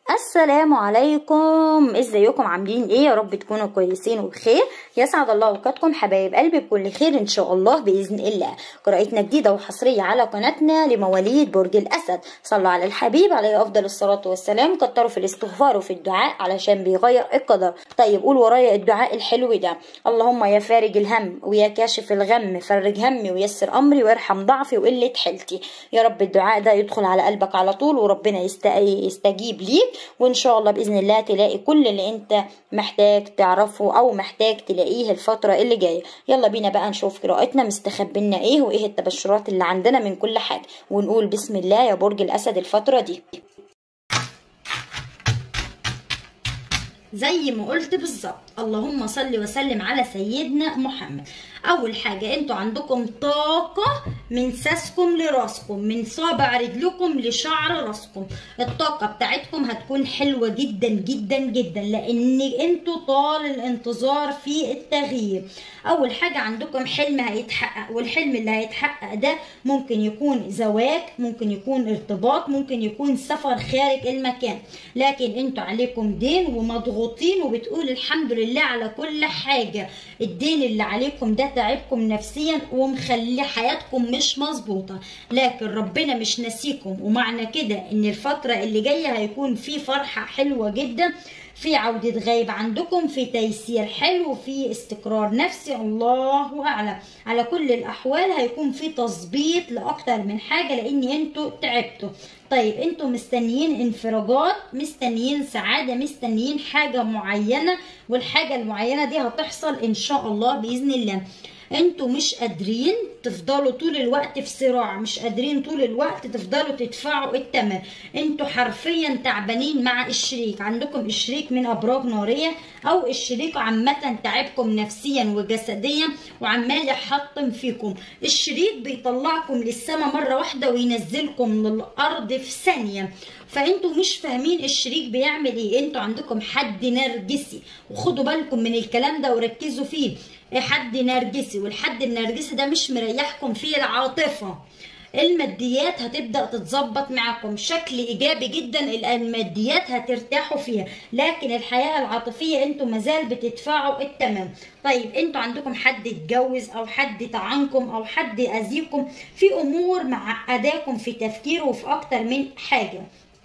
السلام عليكم ازيكم عاملين ايه يا رب تكونوا كويسين وبخير يسعد الله اوقاتكم حبايب قلبي بكل خير ان شاء الله باذن الله قراءتنا جديده وحصريه على قناتنا لمواليد برج الاسد صلوا على الحبيب عليه افضل الصلاه والسلام كتروا في الاستغفار وفي الدعاء علشان بيغير القدر طيب قول ورايا الدعاء الحلو ده اللهم يا فارج الهم ويا كاشف الغم فرج همي ويسر امري وارحم ضعفي وقله حيلتي يا رب الدعاء ده يدخل على قلبك على طول وربنا يستجيب ليك وان شاء الله باذن الله تلاقي كل اللي انت محتاج تعرفه او محتاج تلاقيه الفتره اللي جايه يلا بينا بقى نشوف قراءتنا مستخبلنا ايه وايه التبشرات اللي عندنا من كل حاجه ونقول بسم الله يا برج الاسد الفتره دي زي ما قلت بالظبط اللهم صل وسلم على سيدنا محمد اول حاجه انتوا عندكم طاقه من ساسكم لراسكم من صابع رجلكم لشعر راسكم الطاقه بتاعتكم هتكون حلوه جدا جدا جدا لان انتوا طال الانتظار في التغيير اول حاجه عندكم حلم هيتحقق والحلم اللي هيتحقق ده ممكن يكون زواج ممكن يكون ارتباط ممكن يكون سفر خارج المكان لكن انتوا عليكم دين ومضغوطين وبتقول الحمد لله على كل حاجه الدين اللي عليكم ده تعبكم نفسيا ومخلي حياتكم مش مظبوطه لكن ربنا مش ناسيكم ومعنى كده ان الفتره اللي جايه هيكون في فرحه حلوه جدا في عودة غيب عندكم في تيسير حلو في استقرار نفسي الله أعلم على كل الأحوال هيكون في تظبيط لأكتر من حاجة لأن انتوا تعبتوا طيب انتوا مستنيين انفراجات مستنيين سعادة مستنيين حاجة معينة والحاجة المعينة دي هتحصل إن شاء الله بإذن الله انتوا مش قادرين تفضلوا طول الوقت في صراع مش قادرين طول الوقت تفضلوا تدفعوا الثمن انتوا حرفيا تعبانين مع الشريك عندكم الشريك من ابراج ناريه او الشريك عامه تعبكم نفسيا وجسديا وعمال يحطم فيكم الشريك بيطلعكم للسماء مره واحده وينزلكم للارض في ثانيه فانتوا مش فاهمين الشريك بيعمل ايه انتوا عندكم حد نرجسي وخدوا بالكم من الكلام ده وركزوا فيه حد نرجسي والحد النرجسي ده مش مريحكم في العاطفه الماديات هتبدا تتظبط معاكم شكل ايجابي جدا الماديات هترتاحوا فيها لكن الحياه العاطفيه انتوا مازال بتدفعوا الثمن طيب انتوا عندكم حد اتجوز او حد طعنكم او حد اذيكم في امور معقداكم في تفكيره وفي اكتر من حاجه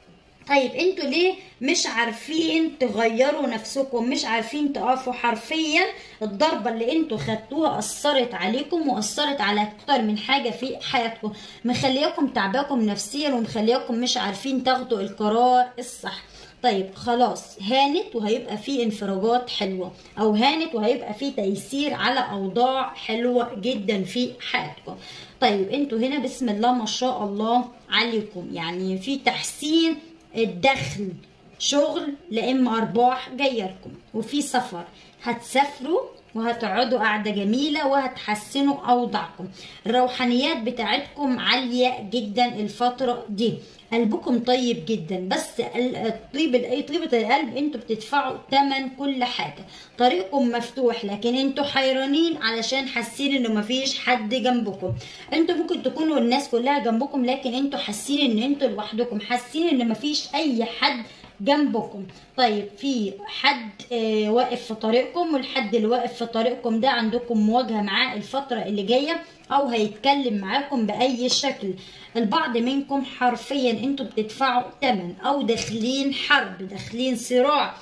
طيب انتوا ليه مش عارفين تغيروا نفسكم مش عارفين تقفوا حرفيا الضربة اللي انتوا خدتوها اثرت عليكم واثرت على اكتر من حاجة في حياتكم مخلياكم تعباكم نفسيا ومخلياكم مش عارفين تاخدوا القرار الصح طيب خلاص هانت وهيبقى في انفراجات حلوه او هانت وهيبقى في تيسير على اوضاع حلوه جدا في حياتكم طيب انتوا هنا بسم الله ما شاء الله عليكم يعني في تحسين الدخل شغل لا اما ارباح جايه لكم وفي سفر هتسافروا وهتقعدوا قعدة جميلة وهتحسنوا أوضاعكم الروحانيات بتاعتكم عالية جدا الفترة دي قلبكم طيب جدا بس طيب طيبة القلب انتوا بتدفعوا تمن كل حاجة طريقكم مفتوح لكن انتوا حيرانين علشان حاسين انه مفيش حد جنبكم انتوا ممكن تكونوا الناس كلها جنبكم لكن انتوا حاسين ان انتوا لوحدكم حاسين ان مفيش اي حد جنبكم طيب في حد آه واقف في طريقكم والحد اللي واقف في طريقكم ده عندكم مواجهه معاه الفتره اللي جايه او هيتكلم معاكم باي شكل البعض منكم حرفيا انتوا بتدفعوا ثمن او داخلين حرب داخلين صراع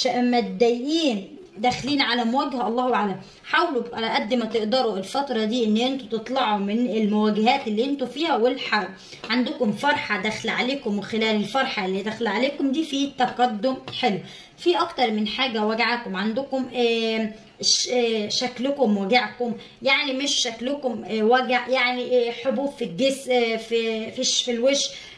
متضايقين داخلين على مواجهه الله اعلم حاولوا على قد ما تقدروا الفتره دي ان انتوا تطلعوا من المواجهات اللي انتوا فيها والحرب عندكم فرحه داخله عليكم وخلال الفرحه اللي داخله عليكم دي في تقدم حلو في اكتر من حاجه وجعكم عندكم آه شكلكم وجعكم يعني مش شكلكم وجع يعني حبوب في الجسم في في في الوش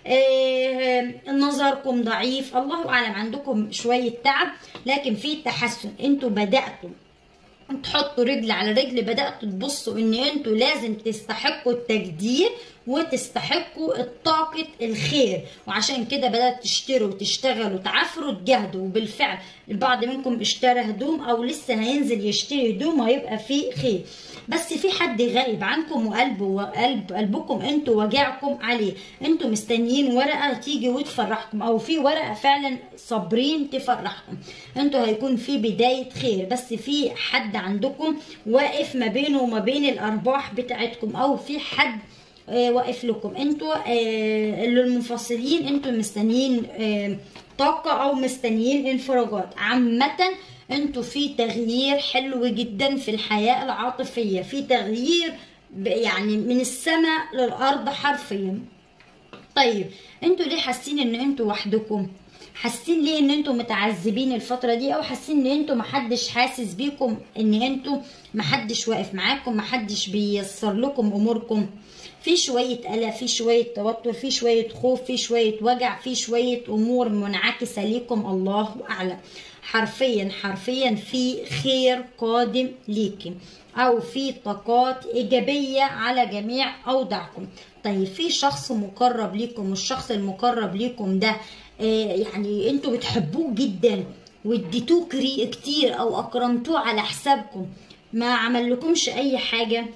نظركم ضعيف الله اعلم عندكم شويه تعب لكن في تحسن انتوا بداتوا تحطوا رجل على رجل بداتوا تبصوا ان انتوا لازم تستحقوا التجدير وتستحقوا الطاقة الخير وعشان كده بدأت تشتروا وتشتغلوا تعافروا تجاهدوا وبالفعل البعض منكم اشترى هدوم او لسه هينزل يشتري هدوم هيبقى فيه خير بس في حد غايب عنكم وقلبه وقلب قلبكم انتوا وجعكم عليه انتوا مستنيين ورقه تيجي وتفرحكم او في ورقه فعلا صابرين تفرحكم انتوا هيكون في بدايه خير بس في حد عندكم واقف ما بينه وما بين الارباح بتاعتكم او في حد آه، واقف لكم انتوا آه، اللي المنفصلين انتوا مستنيين آه، طاقة او مستنيين انفراجات عامة انتوا في تغيير حلو جدا في الحياة العاطفية في تغيير ب- يعني من السماء للارض حرفيا طيب انتوا ليه حاسين ان انتوا وحدكم حاسين ليه ان انتوا متعذبين الفترة دي او حاسين ان انتوا محدش حاسس بيكم ان انتوا محدش واقف معاكم محدش بيسر لكم اموركم في شوية قلق في شوية توتر في شوية خوف في شوية وجع في شوية امور منعكسة ليكم الله اعلم حرفيا حرفيا في خير قادم ليكي او في طاقات ايجابيه على جميع اوضاعكم طيب في شخص مقرب ليكم والشخص المقرب ليكم ده آه، يعني انتوا بتحبوه جدا واديتوه كري- كتير او اكرمتوه على حسابكم ما عمل لكمش اي حاجه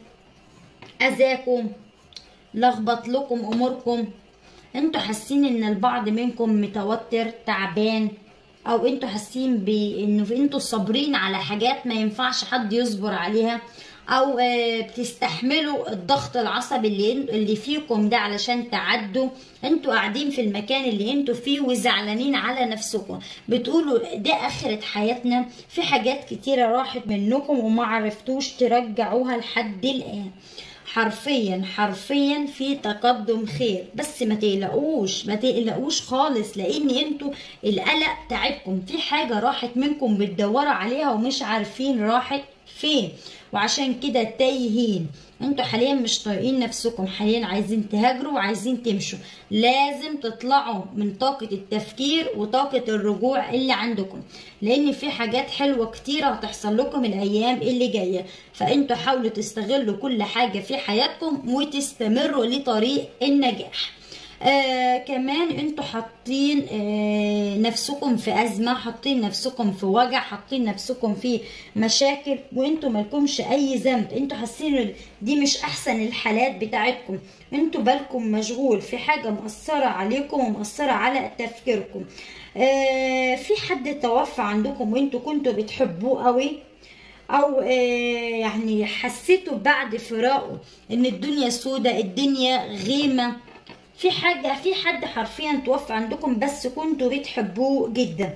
اذاكم لخبط لكم اموركم انتوا حاسين ان البعض منكم متوتر تعبان او انتوا حاسين بانه في- انتوا صابرين على حاجات ما ينفعش حد يصبر عليها او آه، بتستحملوا الضغط العصبي اللي اللي فيكم ده علشان تعدوا انتوا قاعدين في المكان اللي انتوا فيه وزعلانين على نفسكم بتقولوا ده اخرة حياتنا في حاجات كتيرة راحت منكم وما عرفتوش ترجعوها لحد الان حرفيا حرفيا في تقدم خير بس ما تقلقوش ما تقلقوش خالص لان انتوا القلق تعبكم في حاجه راحت منكم بتدوروا عليها ومش عارفين راحت فين وعشان كده تايهين انتوا حاليا مش طايقين نفسكم حاليا عايزين تهاجروا وعايزين تمشوا لازم تطلعوا من طاقة التفكير وطاقة الرجوع اللي عندكم لان في حاجات حلوة كتيرة هتحصل لكم الايام اللي جاية فانتوا حاولوا تستغلوا كل حاجة في حياتكم وتستمروا لطريق النجاح آه كمان انتوا حاطين آه نفسكم في ازمه حاطين نفسكم في وجع حاطين نفسكم في مشاكل وانتوا مالكمش اي ذنب انتوا حاسين إن دي مش احسن الحالات بتاعتكم انتوا بالكم مشغول في حاجه مأثره عليكم ومأثره على تفكيركم آه في حد توفى عندكم وانتوا كنتوا بتحبوه قوي او آه، يعني حسيتوا بعد فراقه ان الدنيا سودة الدنيا غيمة في حاجة في حد حرفيا توفى عندكم بس كنتوا بتحبوه جدا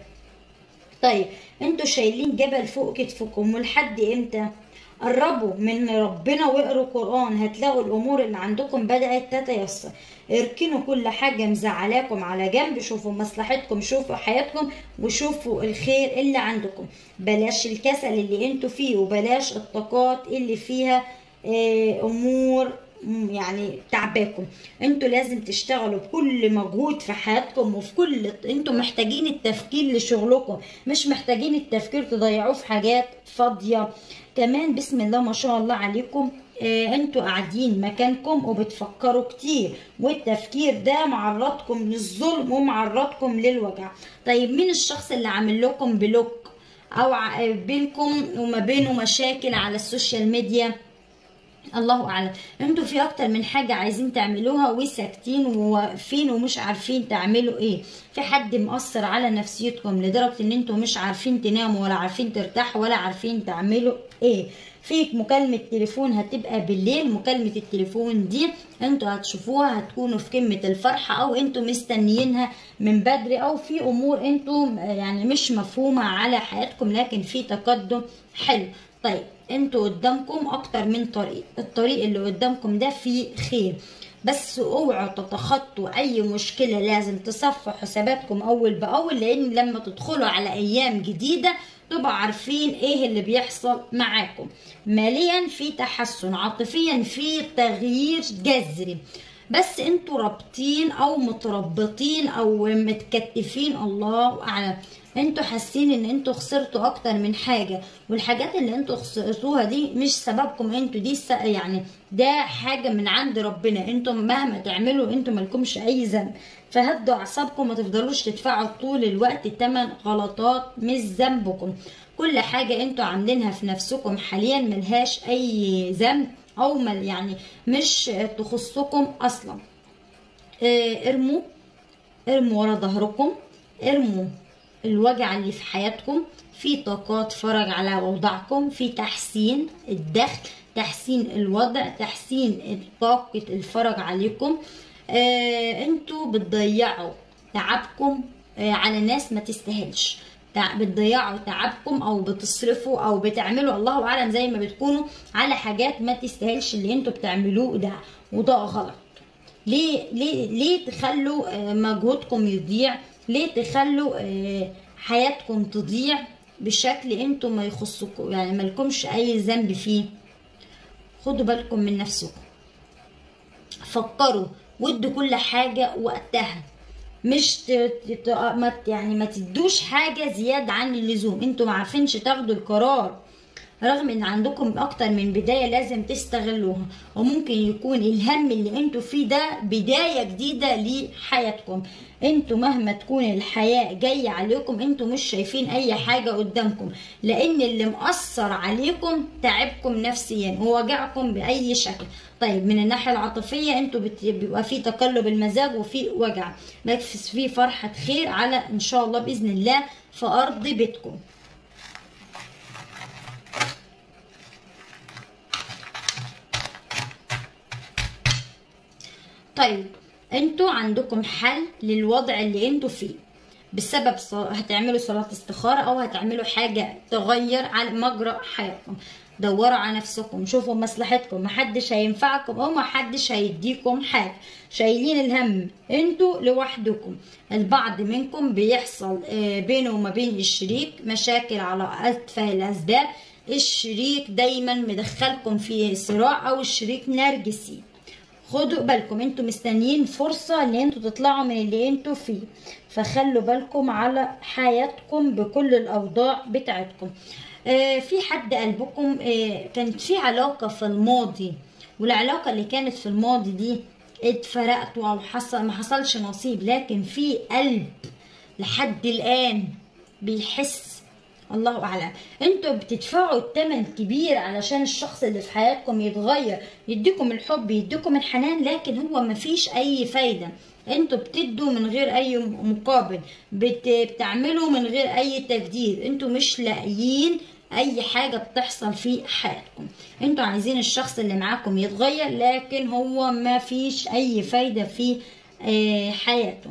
طيب انتوا شايلين جبل فوق كتفكم ولحد امتى قربوا من ربنا واقروا قرآن هتلاقوا الأمور اللي عندكم بدأت تتيسر اركنوا كل حاجة مزعلاكم على جنب شوفوا مصلحتكم شوفوا حياتكم وشوفوا الخير اللي عندكم بلاش الكسل اللي انتوا فيه وبلاش الطاقات اللي فيها آه، أمور مم، يعني تعباكم انتوا لازم تشتغلوا بكل مجهود في حياتكم وفي كل انتوا محتاجين التفكير لشغلكم مش محتاجين التفكير تضيعوه في حاجات فاضية كمان بسم الله ما شاء الله عليكم آه، انتوا قاعدين مكانكم وبتفكروا كتير والتفكير ده معرضكم للظلم ومعرضكم للوجع طيب مين الشخص اللي عامل لكم بلوك او ع- بينكم وما بينه مشاكل على السوشيال ميديا الله اعلم انتوا في اكتر من حاجه عايزين تعملوها وساكتين وواقفين ومش عارفين تعملوا ايه في حد مأثر على نفسيتكم لدرجه ان انتوا مش عارفين تناموا ولا عارفين ترتاحوا ولا عارفين تعملوا ايه في مكالمة تليفون هتبقى بالليل مكالمة التليفون دي انتوا هتشوفوها هتكونوا في قمة الفرحة او انتوا مستنيينها من بدري او في امور انتوا يعني مش مفهومة على حياتكم لكن في تقدم حلو طيب انتوا قدامكم اكتر من طريق الطريق اللي قدامكم ده فيه خير بس اوعوا تتخطوا اي مشكله لازم تصفوا حساباتكم اول باول لان لما تدخلوا على ايام جديده تبقوا عارفين ايه اللي بيحصل معاكم ماليا في تحسن عاطفيا في تغيير جذري بس انتوا رابطين او متربطين او متكتفين الله اعلم انتوا حاسين ان انتوا خسرتوا اكتر من حاجة والحاجات اللي انتوا خسرتوها دي مش سببكم انتوا دي س- يعني ده حاجة من عند ربنا انتوا مهما تعملوا انتوا مالكمش اي ذنب فهدوا اعصابكم ما تفضلوش تدفعوا طول الوقت تمن غلطات مش ذنبكم كل حاجة انتوا عاملينها في نفسكم حاليا ملهاش اي ذنب او مل يعني مش تخصكم اصلا اه، ارموا ارموا ورا ظهركم ارموا الوجع اللي في حياتكم في طاقات فرج على وضعكم في تحسين الدخل تحسين الوضع تحسين طاقة الفرج عليكم آه انتوا بتضيعوا تعبكم آه على ناس ما تستاهلش تع- بتضيعوا تعبكم او بتصرفوا او بتعملوا الله اعلم زي ما بتكونوا على حاجات ما تستاهلش اللي انتوا بتعملوه ده وده غلط ليه ليه ليه تخلوا آه، مجهودكم يضيع ليه تخلوا آه، حياتكم تضيع بشكل انتوا ما يخصكم يعني مالكمش اي ذنب فيه خدوا بالكم من نفسكم فكروا وادوا كل حاجة وقتها مش ت... ت... ما ت- يعني ما تدوش حاجة زيادة عن اللزوم انتوا ما عارفينش تاخدوا القرار رغم ان عندكم اكتر من بداية لازم تستغلوها وممكن يكون الهم اللي انتوا فيه ده بداية جديدة لحياتكم انتوا مهما تكون الحياة جاية عليكم انتوا مش شايفين اي حاجة قدامكم لان اللي مأثر عليكم تعبكم نفسيا ووجعكم باي شكل طيب من الناحية العاطفية انتوا بت- بيبقى في تقلب المزاج وفي وجع بس في فرحة خير على ان شاء الله بإذن الله في ارض بيتكم طيب انتوا عندكم حل للوضع اللي انتوا فيه بسبب ص- هتعملوا صلاة استخارة او هتعملوا حاجة تغير على مجرى حياتكم دوروا على نفسكم شوفوا مصلحتكم محدش هينفعكم او محدش هيديكم حاجة شايلين الهم انتوا لوحدكم البعض منكم بيحصل آه، بينه وما بين الشريك مشاكل على اتفه الاسباب الشريك دايما مدخلكم في صراع او الشريك نرجسي خدوا بالكم انتوا مستنيين فرصة ان انتوا تطلعوا من اللي انتوا فيه فخلوا بالكم على حياتكم بكل الاوضاع بتاعتكم آه في حد قلبكم آه كانت في علاقة في الماضي والعلاقة اللي كانت في الماضي دي اتفرقتوا او حصل ما حصلش نصيب لكن في قلب لحد الان بيحس الله اعلم انتوا بتدفعوا الثمن كبير علشان الشخص اللي في حياتكم يتغير يديكم الحب يديكم الحنان لكن هو مفيش اي فايده انتوا بتدوا من غير اي مقابل بت... بتعملوا من غير اي تجديد انتوا مش لاقيين اي حاجه بتحصل في حياتكم انتوا عايزين الشخص اللي معاكم يتغير لكن هو ما فيش اي فايده في آه، حياته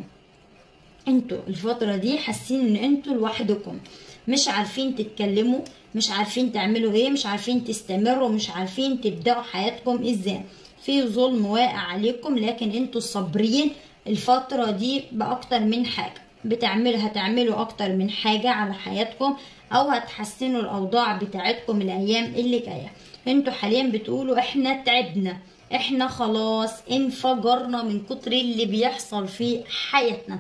انتوا الفترة دي حاسين ان انتوا لوحدكم مش عارفين تتكلموا مش عارفين تعملوا ايه مش عارفين تستمروا مش عارفين تبدأوا حياتكم ازاي في ظلم واقع عليكم لكن انتوا صابرين الفترة دي بأكتر من حاجة بتعملوا هتعملوا أكتر من حاجة على حياتكم أو هتحسنوا الأوضاع بتاعتكم الأيام اللي جاية انتوا حاليا بتقولوا احنا تعبنا احنا خلاص انفجرنا من كتر اللي بيحصل في حياتنا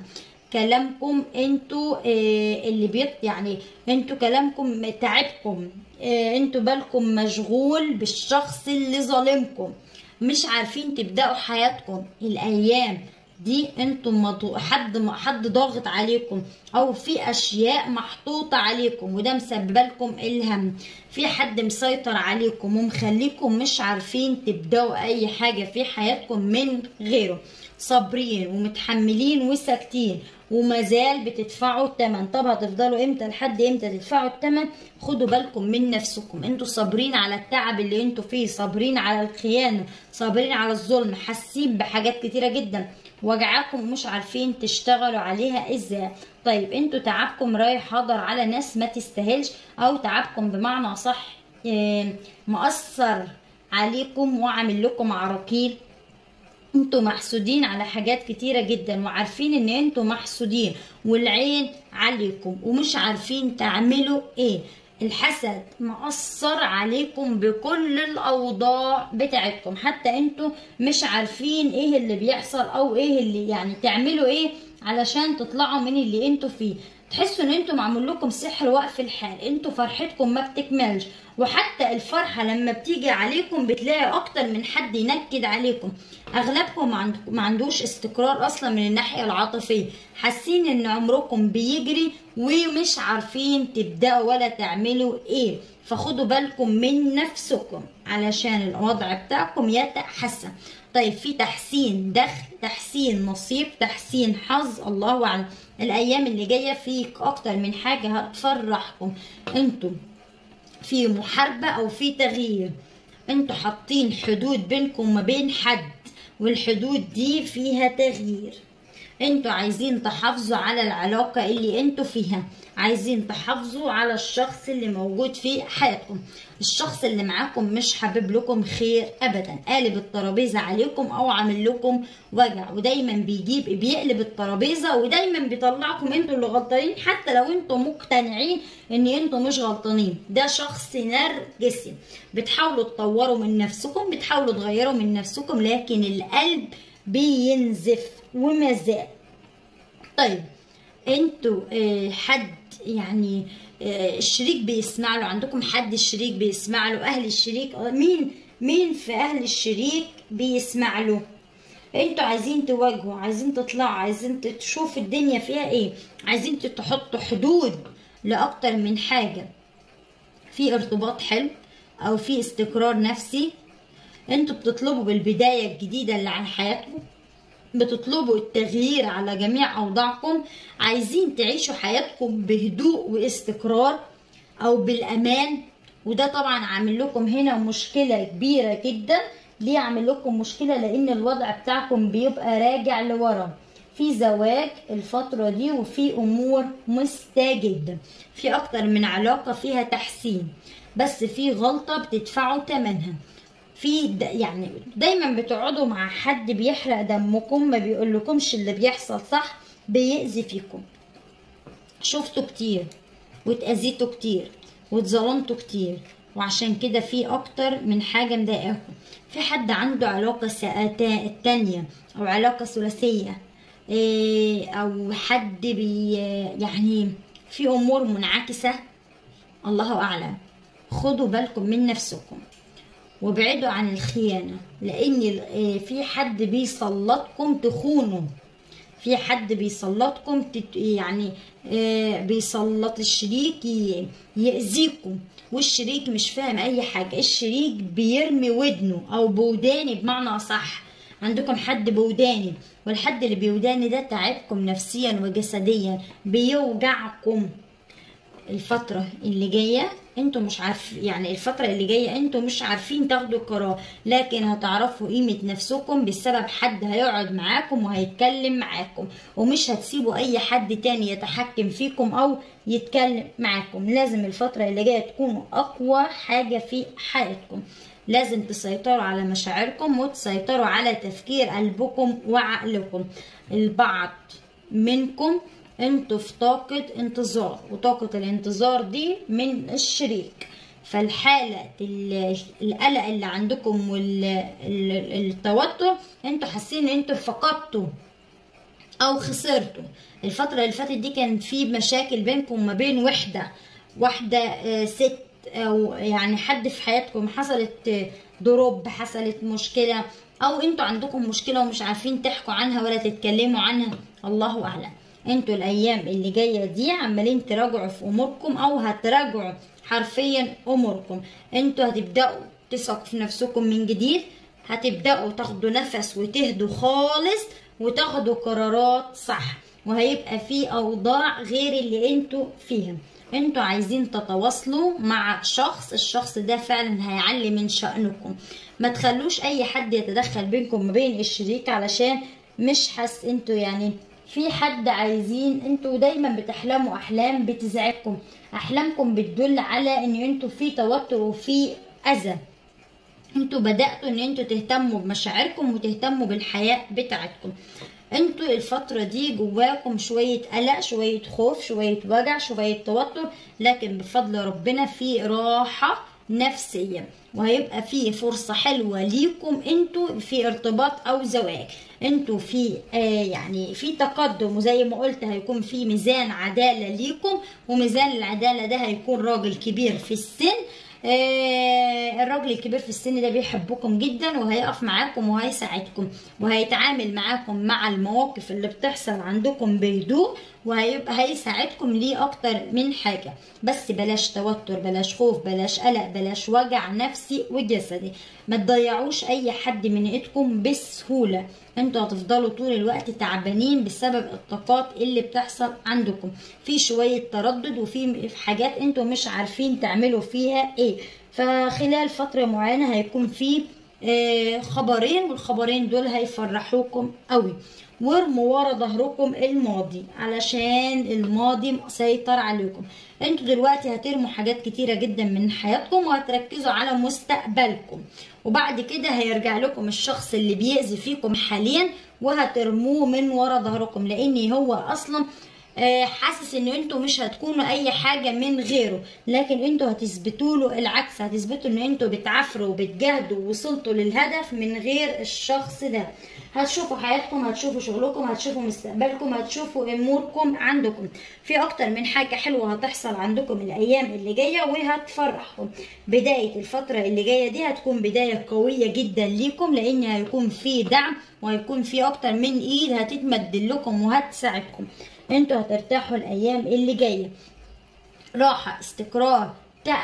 كلامكم انتوا اه اللي بيط يعني انتوا كلامكم تعبكم اه انتوا بالكم مشغول بالشخص اللي ظالمكم مش عارفين تبدأوا حياتكم الأيام دي انتوا مضو... حد حد ضاغط عليكم او في اشياء محطوطه عليكم وده مسبب لكم الهم في حد مسيطر عليكم ومخليكم مش عارفين تبداوا اي حاجه في حياتكم من غيره صابرين ومتحملين وساكتين ومازال بتدفعوا الثمن طب هتفضلوا امتى لحد امتى تدفعوا الثمن خدوا بالكم من نفسكم انتوا صابرين على التعب اللي انتوا فيه صابرين على الخيانه صابرين على الظلم حاسين بحاجات كتيره جدا وجعاكم ومش عارفين تشتغلوا عليها ازاي طيب انتوا تعبكم رايح حاضر على ناس ما تستاهلش او تعبكم بمعنى صح مؤثر عليكم وعامل لكم عراقيل انتوا محسودين على حاجات كتيرة جدا وعارفين ان انتوا محسودين والعين عليكم ومش عارفين تعملوا ايه الحسد مأثر عليكم بكل الأوضاع بتاعتكم حتى انتوا مش عارفين ايه اللي بيحصل او ايه اللي يعني تعملوا ايه علشان تطلعوا من اللي انتوا فيه تحسوا ان انتوا معمول لكم سحر وقف الحال انتوا فرحتكم ما بتكملش وحتى الفرحة لما بتيجي عليكم بتلاقي اكتر من حد ينكد عليكم اغلبكم ما, عند... ما عندوش استقرار اصلا من الناحية العاطفية حاسين ان عمركم بيجري ومش عارفين تبدأوا ولا تعملوا ايه فخدوا بالكم من نفسكم علشان الوضع بتاعكم يتحسن طيب في تحسين دخل تحسين نصيب تحسين حظ الله اعلم الايام اللي جايه فيك اكتر من حاجه هتفرحكم انتوا في محاربه او في تغيير انتوا حاطين حدود بينكم وما بين حد والحدود دي فيها تغيير انتوا عايزين تحافظوا على العلاقة اللي انتوا فيها عايزين تحافظوا على الشخص اللي موجود في حياتكم الشخص اللي معاكم مش حابب لكم خير ابدا قالب الترابيزة عليكم او عامل لكم وجع ودايما بيجيب بيقلب الترابيزة ودايما بيطلعكم انتوا اللي غلطانين حتى لو انتوا مقتنعين ان انتوا مش غلطانين ده شخص نرجسي بتحاولوا تطوروا من نفسكم بتحاولوا تغيروا من نفسكم لكن القلب بينزف وما زال طيب انتوا اه حد يعني اه الشريك بيسمع له عندكم حد الشريك بيسمع له اهل الشريك مين مين في اهل الشريك بيسمع له انتوا عايزين تواجهوا عايزين تطلعوا عايزين تشوفوا الدنيا فيها ايه عايزين تحطوا حدود لاكتر من حاجة في ارتباط حلو او في استقرار نفسي انتوا بتطلبوا بالبداية الجديدة اللي عن حياتكم بتطلبوا التغيير على جميع أوضاعكم عايزين تعيشوا حياتكم بهدوء واستقرار أو بالأمان وده طبعا عامل لكم هنا مشكلة كبيرة جدا ليه عامل لكم مشكلة لأن الوضع بتاعكم بيبقى راجع لورا في زواج الفترة دي وفي أمور مستجدة في أكتر من علاقة فيها تحسين بس في غلطة بتدفعوا تمنها في د... يعني دايما بتقعدوا مع حد بيحرق دمكم ما بيقولكمش اللي بيحصل صح بيأذي فيكم شفتوا كتير واتأذيتوا كتير واتظلمتوا كتير وعشان كده في اكتر من حاجة مضايقاكم في حد عنده علاقة تانية او علاقة ثلاثية إيه او حد بي يعني في امور منعكسة الله اعلم خدوا بالكم من نفسكم وابعدوا عن الخيانة لأن في حد بيسلطكم تخونوا في حد بيسلطكم تت يعني بيسلط الشريك يأذيكم والشريك مش فاهم أي حاجة الشريك بيرمي ودنه أو بوداني بمعنى أصح عندكم حد بوداني والحد اللي بيوداني ده تعبكم نفسيا وجسديا بيوجعكم الفترة اللي جاية انتوا مش عارف يعني الفترة اللي جاية انتوا مش عارفين تاخدوا قرار لكن هتعرفوا قيمة نفسكم بسبب حد هيقعد معاكم وهيتكلم معاكم ومش هتسيبوا اي حد تاني يتحكم فيكم او يتكلم معاكم لازم الفترة اللي جاية تكونوا اقوى حاجة في حياتكم لازم تسيطروا على مشاعركم وتسيطروا على تفكير قلبكم وعقلكم البعض منكم انتوا في طاقة انتظار وطاقة الانتظار دي من الشريك فالحالة القلق اللي عندكم والتوتر انتوا حاسين ان انتوا فقدتوا او خسرتوا الفترة اللي فاتت دي كان في مشاكل بينكم ما بين وحدة واحدة ست او يعني حد في حياتكم حصلت دروب حصلت مشكلة او انتوا عندكم مشكلة ومش عارفين تحكوا عنها ولا تتكلموا عنها الله اعلم انتوا الايام اللي جايه دي عمالين تراجعوا في اموركم او هتراجعوا حرفيا اموركم انتوا هتبداوا تثقوا في نفسكم من جديد هتبداوا تاخدوا نفس وتهدوا خالص وتاخدوا قرارات صح وهيبقى في اوضاع غير اللي انتوا فيها انتوا عايزين تتواصلوا مع شخص الشخص ده فعلا هيعلي من شأنكم ما تخلوش اي حد يتدخل بينكم ما بين الشريك علشان مش حس انتوا يعني في حد عايزين انتوا دايما بتحلموا احلام بتزعجكم احلامكم بتدل على ان انتوا في توتر وفي اذى انتوا بدأتوا ان انتوا تهتموا بمشاعركم وتهتموا بالحياة بتاعتكم انتوا الفترة دي جواكم شوية قلق شوية خوف شوية وجع شوية توتر لكن بفضل ربنا في راحة نفسية وهيبقى في فرصة حلوة ليكم انتوا في ارتباط او زواج انتوا في آه يعني في تقدم وزي ما قلت هيكون في ميزان عدالة ليكم وميزان العدالة ده هيكون راجل كبير في السن آه الراجل الكبير في السن ده بيحبكم جدا وهيقف معاكم وهيساعدكم وهيتعامل معاكم مع المواقف اللي بتحصل عندكم بهدوء وهيبقى هيساعدكم ليه اكتر من حاجه بس بلاش توتر بلاش خوف بلاش قلق بلاش وجع نفسي وجسدي ما تضيعوش اي حد من ايدكم بسهوله انتوا هتفضلوا طول الوقت تعبانين بسبب الطاقات اللي بتحصل عندكم في شويه تردد وفي حاجات انتوا مش عارفين تعملوا فيها ايه فخلال فتره معينه هيكون في خبرين والخبرين دول هيفرحوكم قوي وارموا ورا ظهركم الماضي علشان الماضي مسيطر عليكم انتوا دلوقتي هترموا حاجات كتيرة جدا من حياتكم وهتركزوا على مستقبلكم وبعد كده هيرجع لكم الشخص اللي بيأذي فيكم حاليا وهترموه من ورا ظهركم لان هو اصلا حاسس ان انتوا مش هتكونوا اي حاجه من غيره لكن انتوا هتثبتوا له العكس هتثبتوا ان انتوا بتعافروا وبتجاهدوا ووصلتوا للهدف من غير الشخص ده هتشوفوا حياتكم هتشوفوا شغلكم هتشوفوا مستقبلكم هتشوفوا اموركم عندكم في اكتر من حاجه حلوه هتحصل عندكم الايام اللي جايه وهتفرحكم بدايه الفتره اللي جايه دي هتكون بدايه قويه جدا ليكم لان هيكون في دعم وهيكون في اكتر من ايد هتتمد لكم وهتساعدكم انتوا هترتاحوا الايام اللي جايه راحه استقرار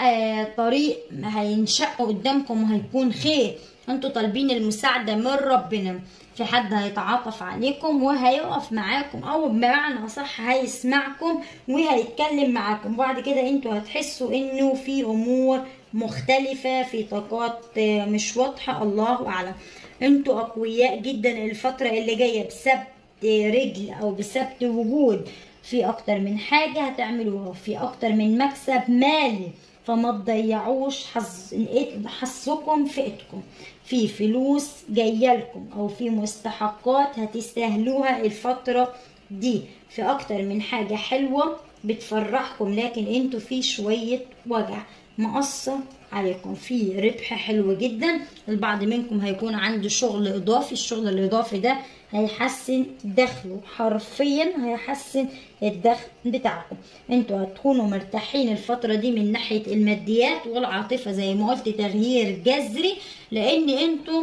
طريق هينشق قدامكم وهيكون خير انتوا طالبين المساعده من ربنا في حد هيتعاطف عليكم وهيقف معاكم او بمعنى اصح هيسمعكم وهيتكلم معاكم وبعد كده انتوا هتحسوا انه في امور مختلفة في طاقات مش واضحة الله اعلم انتوا اقوياء جدا الفترة اللي جاية بسبت رجل او بسبت وجود في اكتر من حاجة هتعملوها في اكتر من مكسب مالي فما تضيعوش حظ حظكم في ايدكم في فلوس جايه لكم او في مستحقات هتستاهلوها الفتره دي في اكتر من حاجه حلوه بتفرحكم لكن انتوا في شويه وجع مقصر عليكم في ربح حلو جدا البعض منكم هيكون عنده شغل اضافي الشغل الاضافي ده هيحسن دخله حرفيا هيحسن الدخل بتاعكم انتوا هتكونوا مرتاحين الفترة دي من ناحية الماديات والعاطفة زي ما قلت تغيير جذري لان انتوا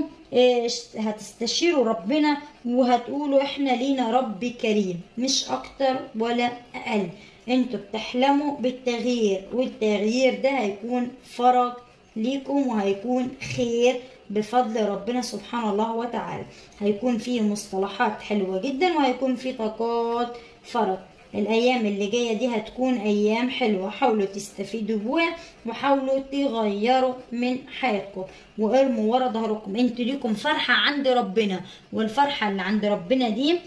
هتستشيروا ربنا وهتقولوا احنا لينا رب كريم مش اكتر ولا اقل انتوا بتحلموا بالتغيير والتغيير ده هيكون فرج ليكم وهيكون خير بفضل ربنا سبحانه الله وتعالى هيكون فيه مصطلحات حلوة جدا وهيكون فيه طاقات فرج الايام اللي جايه دي هتكون ايام حلوه حاولوا تستفيدوا بها وحاولوا تغيروا من حياتكم وارموا ورا ظهركم انتوا ليكم فرحه عند ربنا والفرحه اللي عند ربنا دي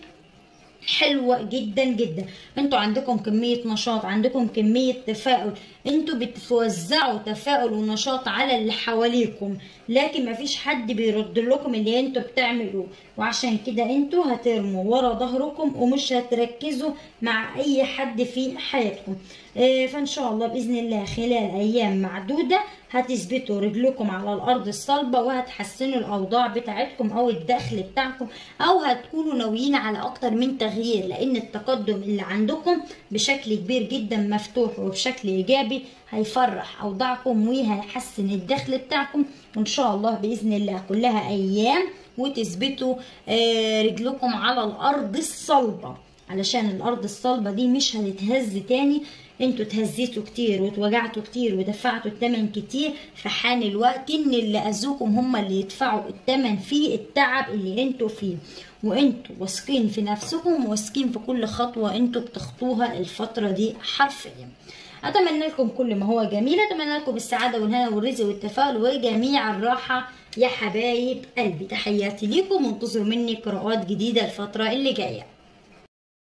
حلوة جدا جدا انتوا عندكم كمية نشاط عندكم كمية تفاؤل انتوا بتوزعوا تفاؤل ونشاط على اللي حواليكم لكن مفيش حد بيرد لكم اللي انتوا بتعملوه وعشان كده انتوا هترموا ورا ظهركم ومش هتركزوا مع اي حد في حياتكم اه فان شاء الله باذن الله خلال ايام معدودة هتثبتوا رجلكم على الارض الصلبة وهتحسنوا الاوضاع بتاعتكم او الدخل بتاعكم او هتكونوا ناويين على اكتر من تغيير لان التقدم اللي عندكم بشكل كبير جدا مفتوح وبشكل ايجابي هيفرح اوضاعكم وهيحسن الدخل بتاعكم وان شاء الله باذن الله كلها ايام وتثبتوا رجلكم على الارض الصلبه علشان الارض الصلبه دي مش هتتهز تاني انتوا اتهزيتوا كتير واتوجعتوا كتير ودفعتوا التمن كتير فحان الوقت ان اللي اذوكم هم اللي يدفعوا التمن في التعب اللي انتوا فيه وانتوا واثقين في نفسكم واثقين في كل خطوه انتوا بتخطوها الفتره دي حرفيا اتمنى لكم كل ما هو جميل اتمنى لكم السعاده والهنا والرزق والتفاؤل وجميع الراحه يا حبايب قلبي تحياتي ليكم وانتظروا مني قراءات جديده الفتره اللي جايه